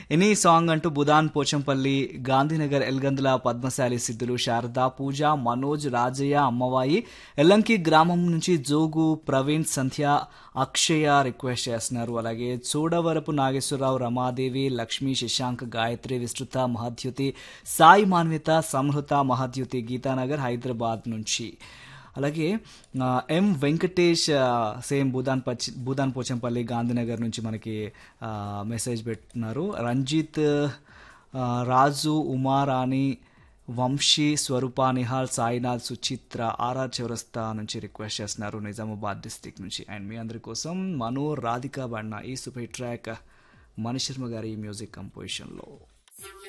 any song అంటూ బుధాన్ పోచంపల్లి గాంధీనగర్ ఎల్గందుల పద్మశాలి సిద్ధులు శారద పూజ మనోజ్ రాజయ్య అమ్మవాయి ఎల్లంకి గ్రామం నుంచి జోగు ప్రవీణ్ సంధ్య అక్షయ రిక్వెస్ట్ చేస్తున్నారు అలాగే చూడవరపు నాగేశ్వరరావు రమాదేవి లక్ష్మీ శశాంక్ గాయత్రి విస్తృత మహద్యుతి సాయి మాన్విత సంహృత మహద్యుతి గీతానగర్ హైదరాబాద్ నుంచి అలాగే ఆ, ఎం వెంకటేష్ ఆ, సేమ్ భూదాన్ పచ్చి భూదాన్ పోచంపల్లి గాంధీనగర్ నుంచి మనకి ఆ, మెసేజ్ పెట్టున్నారు రంజిత్ ఆ, రాజు ఉమారాణి వంశీ స్వరూప నిహాల్ సాయినాథ్ సుచిత్ర ఆర్ఆర్ చౌరస్తా నుంచి రిక్వెస్ట్ చేస్తున్నారు నిజామాబాద్ డిస్టిక్ నుంచి అండ్ మీ అందరి కోసం మనో రాధిక బಣ್ణ ఈ సూపర్ ట్రాక్ మణిశర్మ గారి మ్యూజిక్ కంపోజిషన్లో